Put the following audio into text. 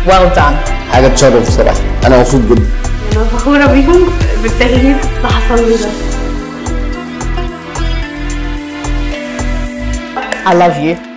well done حاجه تشرف بصراحه انا مبسوط جدا انا فخوره بيهم بالتغيير اللي حصل لي ده I love you